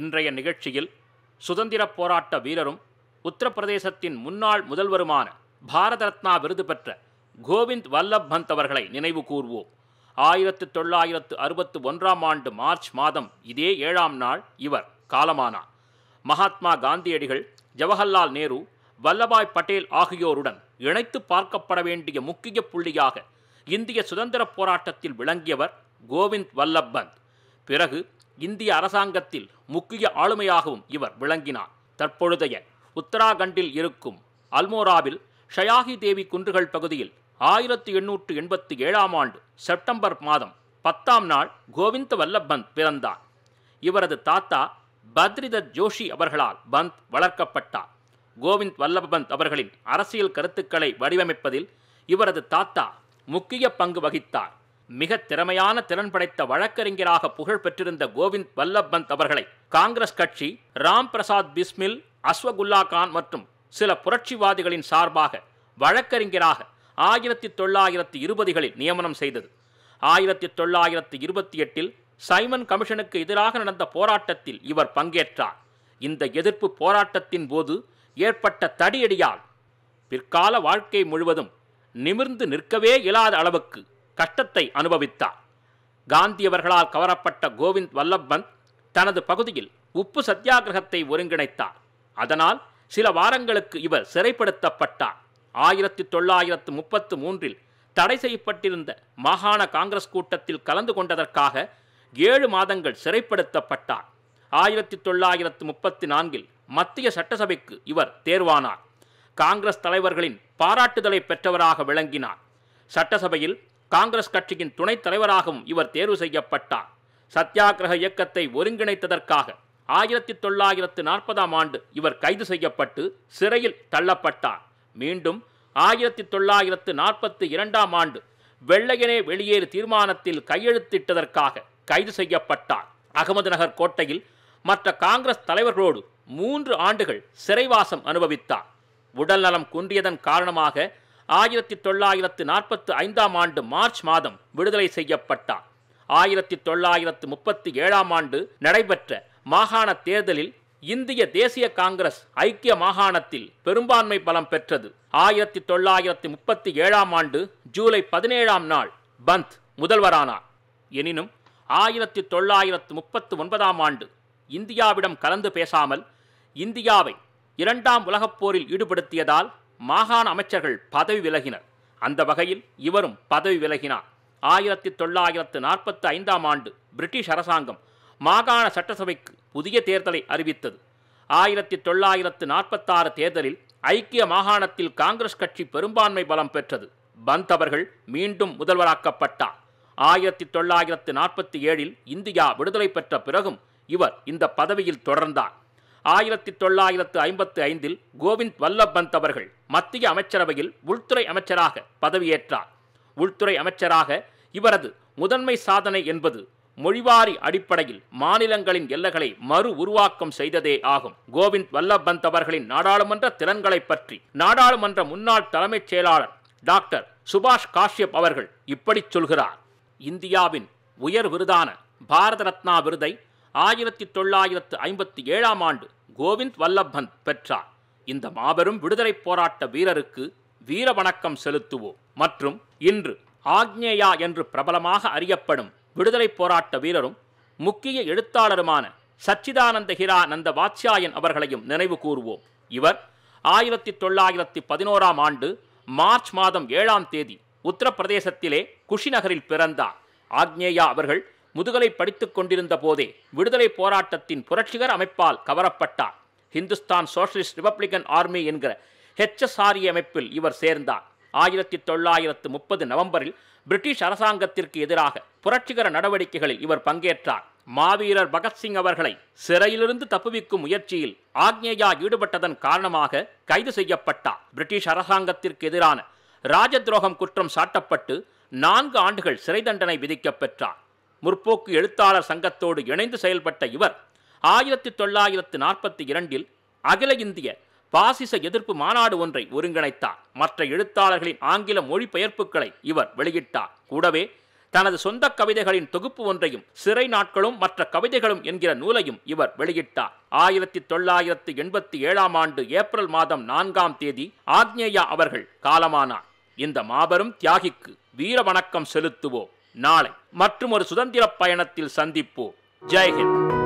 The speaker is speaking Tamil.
இன்றைய நிகழ்ச்சியில் சுதந்திரப் போராட்ட வீரரும் உத்தரப்பிரதேசத்தின் முன்னாள் முதல்வருமான பாரத ரத்னா விருது பெற்ற கோவிந்த் வல்லப் பந்த் அவர்களை நினைவு கூர்வோம் ஆயிரத்து தொள்ளாயிரத்து அறுபத்து ஒன்றாம் ஆண்டு மார்ச் மாதம் இதே ஏழாம் நாள் இவர் காலமானார் மகாத்மா காந்தியடிகள் ஜவஹர்லால் நேரு வல்லபாய் பட்டேல் ஆகியோருடன் இணைத்து பார்க்கப்பட வேண்டிய முக்கிய புள்ளியாக இந்திய சுதந்திரப் போராட்டத்தில் விளங்கியவர் கோவிந்த் வல்லப் பந்த் பிறகு இந்திய அரசாங்கத்தில் முக்கிய ஆளுமையாகவும் இவர் விளங்கினார் தற்பொழுதைய உத்தராகண்டில் இருக்கும் அல்மோராவில் ஷயாகி தேவி குன்றுகள் பகுதியில் ஆயிரத்தி எண்ணூற்று எண்பத்தி ஏழாம் ஆண்டு செப்டம்பர் மாதம் பத்தாம் நாள் கோவிந்த வல்லப் பந்த் பிறந்தார் இவரது தாத்தா பத்ரிதத் ஜோஷி அவர்களால் பந்த் வளர்க்கப்பட்டார் கோவிந்த் வல்லப பந்த் அவர்களின் அரசியல் கருத்துக்களை வடிவமைப்பதில் இவரது தாத்தா முக்கிய பங்கு வகித்தார் மிக திறமையான திறன் படைத்த வழக்கறிஞராக புகழ் பெற்றிருந்த கோவிந்த் வல்லப் பந்த் அவர்களை காங்கிரஸ் கட்சி ராம் பிரசாத் பிஸ்மில் அஸ்வகுல்லா கான் மற்றும் சில புரட்சிவாதிகளின் சார்பாக வழக்கறிஞராக ஆயிரத்தி தொள்ளாயிரத்தி இருபதுகளில் நியமனம் செய்தது ஆயிரத்தி தொள்ளாயிரத்தி இருபத்தி எட்டில் சைமன் கமிஷனுக்கு எதிராக நடந்த போராட்டத்தில் இவர் பங்கேற்றார் இந்த எதிர்ப்பு போராட்டத்தின் போது ஏற்பட்ட தடியடியால் பிற்கால வாழ்க்கை முழுவதும் நிமிர்ந்து நிற்கவே இயலாத அளவுக்கு கஷ்டத்தை அனுபவித்தார் காந்தியவர்களால் கவரப்பட்ட கோவிந்த் வல்லப் பந்த் தனது பகுதியில் உப்பு சத்தியாகிரகத்தை ஒருங்கிணைத்தார் அதனால் சில வாரங்களுக்கு இவர் சிறைப்படுத்தப்பட்டார் ஆயிரத்தி தொள்ளாயிரத்து முப்பத்து மூன்றில் தடை செய்யப்பட்டிருந்த மாகாண காங்கிரஸ் கூட்டத்தில் கலந்து கொண்டதற்காக ஏழு மாதங்கள் சிறைப்படுத்தப்பட்டார் ஆயிரத்தி தொள்ளாயிரத்து முப்பத்தி நான்கில் மத்திய சட்டசபைக்கு இவர் தேர்வானார் காங்கிரஸ் தலைவர்களின் பாராட்டுதலை பெற்றவராக விளங்கினார் சட்டசபையில் காங்கிரஸ் கட்சியின் துணைத் தலைவராகவும் இவர் தேர்வு செய்யப்பட்டார் சத்தியாகிரக இயக்கத்தை ஒருங்கிணைத்ததற்காக ஆயிரத்தி தொள்ளாயிரத்து நாற்பதாம் ஆண்டு இவர் கைது செய்யப்பட்டு சிறையில் தள்ளப்பட்டார் மீண்டும் ஆயிரத்தி தொள்ளாயிரத்து நாற்பத்தி இரண்டாம் ஆண்டு வெள்ளையனே வெளியேறு தீர்மானத்தில் கையெழுத்திட்டதற்காக கைது செய்யப்பட்டார் அகமது நகர் கோட்டையில் மற்ற காங்கிரஸ் தலைவர்களோடு மூன்று ஆண்டுகள் சிறைவாசம் அனுபவித்தார் உடல்நலம் குன்றியதன் காரணமாக ஆயிரத்தி தொள்ளாயிரத்து நாற்பத்து ஐந்தாம் ஆண்டு மார்ச் மாதம் விடுதலை செய்யப்பட்டார் ஆயிரத்தி தொள்ளாயிரத்து முப்பத்தி ஏழாம் ஆண்டு நடைபெற்ற மாகாண தேர்தலில் இந்திய தேசிய காங்கிரஸ் ஐக்கிய மாகாணத்தில் பெரும்பான்மை பலம் பெற்றது ஆயிரத்தி தொள்ளாயிரத்தி முப்பத்தி ஏழாம் ஆண்டு ஜூலை பதினேழாம் நாள் பந்த் முதல்வரானார் எனினும் ஆயிரத்தி தொள்ளாயிரத்து முப்பத்து ஒன்பதாம் ஆண்டு இந்தியாவிடம் கலந்து பேசாமல் இந்தியாவை இரண்டாம் உலகப் போரில் ஈடுபடுத்தியதால் மாகாண அமைச்சர்கள் பதவி விலகினர் அந்த வகையில் இவரும் பதவி விலகினார் ஆயிரத்தி தொள்ளாயிரத்து நாற்பத்தி ஐந்தாம் ஆண்டு பிரிட்டிஷ் அரசாங்கம் மாகாண சட்டசபைக்கு புதிய தேர்தலை அறிவித்தது ஆயிரத்தி தொள்ளாயிரத்து நாற்பத்தாறு தேர்தலில் ஐக்கிய மாகாணத்தில் காங்கிரஸ் கட்சி பெரும்பான்மை பலம் பெற்றது பந்த் அவர்கள் மீண்டும் முதல்வராக்கப்பட்டார் ஆயிரத்தி தொள்ளாயிரத்து நாற்பத்தி ஏழில் இந்தியா விடுதலை பெற்ற பிறகும் இவர் இந்த பதவியில் தொடர்ந்தார் ஆயிரத்தி தொள்ளாயிரத்து ஐம்பத்து ஐந்தில் கோவிந்த் வல்லப் பந்த் அவர்கள் மத்திய அமைச்சரவையில் உள்துறை அமைச்சராக பதவியேற்றார் உள்துறை அமைச்சராக இவரது முதன்மை சாதனை என்பது மொழிவாரி அடிப்படையில் மாநிலங்களின் எல்லைகளை மறு உருவாக்கம் செய்ததே ஆகும் கோவிந்த் வல்லப் பந்த் அவர்களின் நாடாளுமன்ற திறன்களைப் பற்றி நாடாளுமன்ற முன்னாள் தலைமைச் செயலாளர் டாக்டர் சுபாஷ் காஷ்யப் அவர்கள் இப்படிச் சொல்கிறார் இந்தியாவின் உயர் விருதான பாரத ரத்னா விருதை ஆயிரத்தி தொள்ளாயிரத்து ஐம்பத்தி ஏழாம் ஆண்டு கோவிந்த் வல்லப் பந்த் பெற்றார் இந்த மாபெரும் விடுதலைப் போராட்ட வீரருக்கு வீர வணக்கம் செலுத்துவோம் மற்றும் இன்று ஆக்ஞேயா என்று பிரபலமாக அறியப்படும் விடுதலைப் போராட்ட வீரரும் முக்கிய எழுத்தாளருமான சச்சிதானந்த ஹிரா நந்த வாத்ஸ்யாயன் அவர்களையும் நினைவு கூறுவோம் இவர் ஆயிரத்தி தொள்ளாயிரத்தி பதினோராம் ஆண்டு மார்ச் மாதம் ஏழாம் தேதி உத்தரப்பிரதேசத்திலே குஷிநகரில் பிறந்தார் ஆக்ஞேயா அவர்கள் முதுகலை படித்துக் கொண்டிருந்த போதே விடுதலை போராட்டத்தின் புரட்சிகர அமைப்பால் கவரப்பட்டார் ஹிந்துஸ்தான் சோஷலிஸ்ட் ரிபப்ளிகன் ஆர்மி என்கிற ஹெச்எஸ்ஆர்இ அமைப்பில் இவர் சேர்ந்தார் ஆயிரத்தி தொள்ளாயிரத்து முப்பது நவம்பரில் பிரிட்டிஷ் அரசாங்கத்திற்கு எதிராக புரட்சிகர நடவடிக்கைகளில் இவர் பங்கேற்றார் மாவீரர் பகத்சிங் அவர்களை சிறையிலிருந்து தப்புவிக்கும் முயற்சியில் ஆக்ஞேயா ஈடுபட்டதன் காரணமாக கைது செய்யப்பட்டார் பிரிட்டிஷ் அரசாங்கத்திற்கு எதிரான ராஜதுரோகம் குற்றம் சாட்டப்பட்டு நான்கு ஆண்டுகள் சிறை தண்டனை விதிக்கப் பெற்றார் முற்போக்கு எழுத்தாளர் சங்கத்தோடு இணைந்து செயல்பட்ட இவர் ஆயிரத்தி தொள்ளாயிரத்து நாற்பத்தி இரண்டில் அகில இந்திய பாசிச எதிர்ப்பு மாநாடு ஒன்றை ஒருங்கிணைத்தார் மற்ற எழுத்தாளர்களின் ஆங்கில மொழிபெயர்ப்புகளை இவர் வெளியிட்டார் கூடவே தனது சொந்த கவிதைகளின் தொகுப்பு ஒன்றையும் சிறை நாட்களும் மற்ற கவிதைகளும் என்கிற நூலையும் இவர் வெளியிட்டார் ஆயிரத்தி தொள்ளாயிரத்தி எண்பத்தி ஏழாம் ஆண்டு ஏப்ரல் மாதம் நான்காம் தேதி ஆக்னேயா அவர்கள் காலமானார் இந்த மாபெரும் தியாகிக்கு வீர வணக்கம் செலுத்துவோம் நாளை மற்றும் ஒரு சுதந்திர பயணத்தில் சந்திப்போம் ஜெய்ஹிந்த்